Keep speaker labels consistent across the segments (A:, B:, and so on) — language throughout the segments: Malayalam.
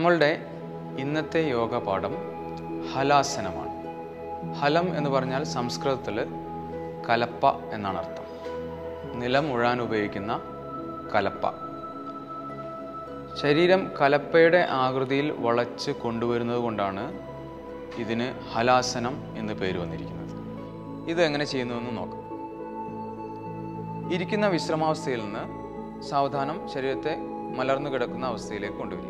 A: നമ്മളുടെ ഇന്നത്തെ യോഗ പാഠം ഹലാസനമാണ് ഹലം എന്ന് പറഞ്ഞാൽ സംസ്കൃതത്തിൽ കലപ്പ എന്നാണ് അർത്ഥം നിലം ഉഴാൻ ഉപയോഗിക്കുന്ന കലപ്പ ശരീരം കലപ്പയുടെ ആകൃതിയിൽ വളച്ച് കൊണ്ടുവരുന്നത് കൊണ്ടാണ് ഇതിന് ഹലാസനം എന്ന് പേര് വന്നിരിക്കുന്നത് ഇത് എങ്ങനെ ചെയ്യുന്നുവെന്ന് നോക്കാം ഇരിക്കുന്ന വിശ്രമാവസ്ഥയിൽ നിന്ന് സാവധാനം ശരീരത്തെ മലർന്നു കിടക്കുന്ന അവസ്ഥയിലേക്ക് കൊണ്ടുവരിക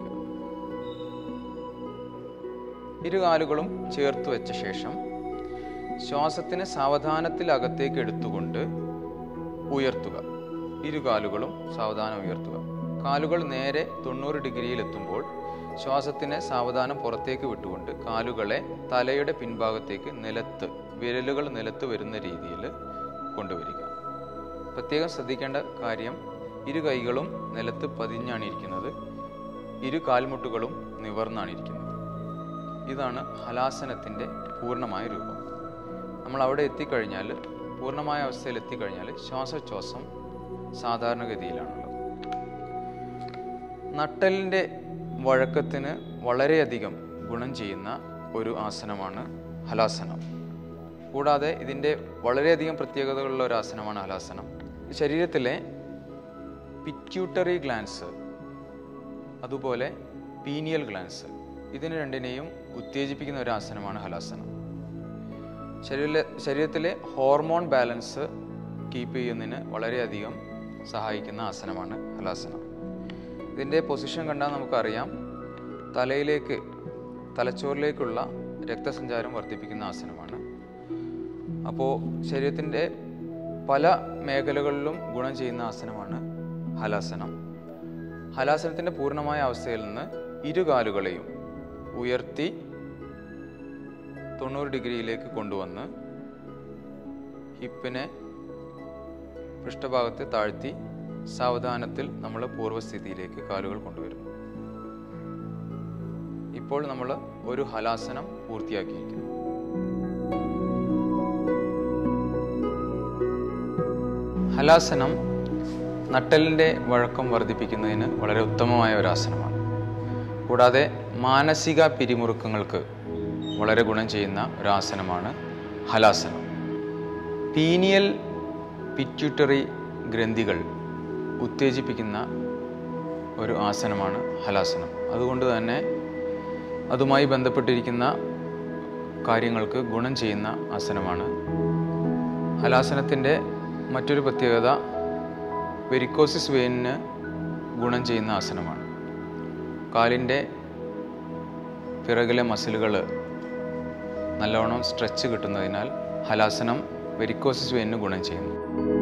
A: ഇരുകാലുകളും ചേർത്ത് വെച്ച ശേഷം ശ്വാസത്തിന് സാവധാനത്തിൽ അകത്തേക്ക് എടുത്തുകൊണ്ട് ഉയർത്തുക ഇരുകാലുകളും സാവധാനം ഉയർത്തുക കാലുകൾ നേരെ തൊണ്ണൂറ് ഡിഗ്രിയിൽ എത്തുമ്പോൾ ശ്വാസത്തിനെ സാവധാനം പുറത്തേക്ക് വിട്ടുകൊണ്ട് കാലുകളെ തലയുടെ പിൻഭാഗത്തേക്ക് നിലത്ത് വിരലുകൾ നിലത്ത് വരുന്ന രീതിയിൽ കൊണ്ടുവരിക പ്രത്യേകം ശ്രദ്ധിക്കേണ്ട കാര്യം ഇരു കൈകളും നിലത്ത് പതിഞ്ഞാണ് ഇരിക്കുന്നത് ഇരു കാൽമുട്ടുകളും നിവർന്നാണ് ഇരിക്കുന്നത് ഇതാണ് ഹലാസനത്തിൻ്റെ പൂർണ്ണമായ രൂപം നമ്മൾ അവിടെ എത്തിക്കഴിഞ്ഞാൽ പൂർണ്ണമായ അവസ്ഥയിൽ എത്തിക്കഴിഞ്ഞാൽ ശ്വാസോച്ഛ്വാസം സാധാരണഗതിയിലാണുള്ളത് നട്ടലിൻ്റെ വഴക്കത്തിന് വളരെയധികം ഗുണം ചെയ്യുന്ന ഒരു ആസനമാണ് ഹലാസനം കൂടാതെ ഇതിൻ്റെ വളരെയധികം പ്രത്യേകതകളുള്ള ഒരു ആസനമാണ് ഹലാസനം ശരീരത്തിലെ പിറ്റ്യൂട്ടറി ഗ്ലാൻസ് അതുപോലെ പീനിയൽ ഗ്ലാൻസ് ഇതിന് രണ്ടിനെയും ഉത്തേജിപ്പിക്കുന്ന ഒരു ആസനമാണ് ഹലാസനം ശരീര ശരീരത്തിലെ ഹോർമോൺ ബാലൻസ് കീപ്പ് ചെയ്യുന്നതിന് വളരെയധികം സഹായിക്കുന്ന ആസനമാണ് ഹലാസനം ഇതിൻ്റെ പൊസിഷൻ കണ്ടാൽ നമുക്കറിയാം തലയിലേക്ക് തലച്ചോറിലേക്കുള്ള രക്തസഞ്ചാരം വർദ്ധിപ്പിക്കുന്ന ആസനമാണ് അപ്പോൾ ശരീരത്തിൻ്റെ പല മേഖലകളിലും ഗുണം ചെയ്യുന്ന ആസനമാണ് ഹലാസനം ഹലാസനത്തിൻ്റെ പൂർണ്ണമായ അവസ്ഥയിൽ നിന്ന് ഇരുകാലുകളെയും ഉയർത്തി തൊണ്ണൂറ് ഡിഗ്രിയിലേക്ക് കൊണ്ടുവന്ന് ഹിപ്പിനെ പൃഷ്ഠഭാഗത്ത് താഴ്ത്തി സാവധാനത്തിൽ നമ്മൾ പൂർവ്വസ്ഥിതിയിലേക്ക് കാലുകൾ കൊണ്ടുവരുന്നു ഇപ്പോൾ നമ്മൾ ഒരു ഹലാസനം പൂർത്തിയാക്കിയിരിക്കുന്നു ഹലാസനം നട്ടലിൻ്റെ വഴക്കം വർദ്ധിപ്പിക്കുന്നതിന് വളരെ ഉത്തമമായ ഒരു ആസനമാണ് കൂടാതെ മാനസിക പിരിമുറുക്കങ്ങൾക്ക് വളരെ ഗുണം ചെയ്യുന്ന ഒരു ആസനമാണ് ഹലാസനം പീനിയൽ പിറ്റ്യൂട്ടറി ഗ്രന്ഥികൾ ഉത്തേജിപ്പിക്കുന്ന ഒരു ആസനമാണ് ഹലാസനം അതുകൊണ്ട് തന്നെ അതുമായി ബന്ധപ്പെട്ടിരിക്കുന്ന കാര്യങ്ങൾക്ക് ഗുണം ചെയ്യുന്ന ആസനമാണ് ഹലാസനത്തിൻ്റെ മറ്റൊരു പ്രത്യേകത വെരിക്കോസിസ് വെയിനിന് ഗുണം ചെയ്യുന്ന ആസനമാണ് കാലിൻ്റെ പിറകിലെ മസിലുകൾ നല്ലവണ്ണം സ്ട്രെച്ച് കിട്ടുന്നതിനാൽ ഹലാസനം വെരിക്കോസിസ് വെയിനിന് ഗുണം ചെയ്യുന്നു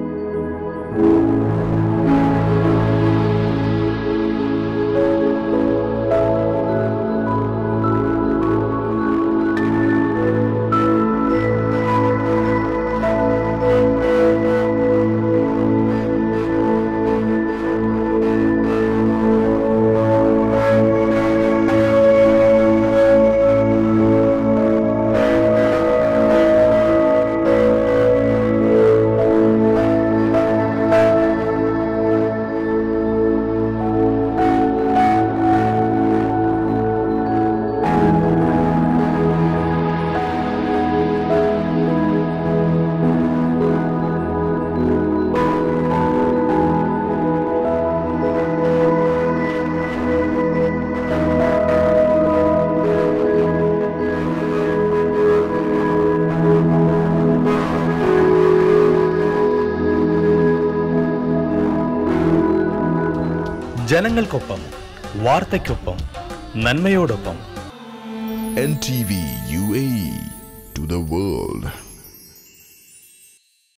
B: ജനങ്ങൾക്കൊപ്പം വാർത്തയ്ക്കൊപ്പം നന്മയോടൊപ്പം
C: NTV UAE to the world.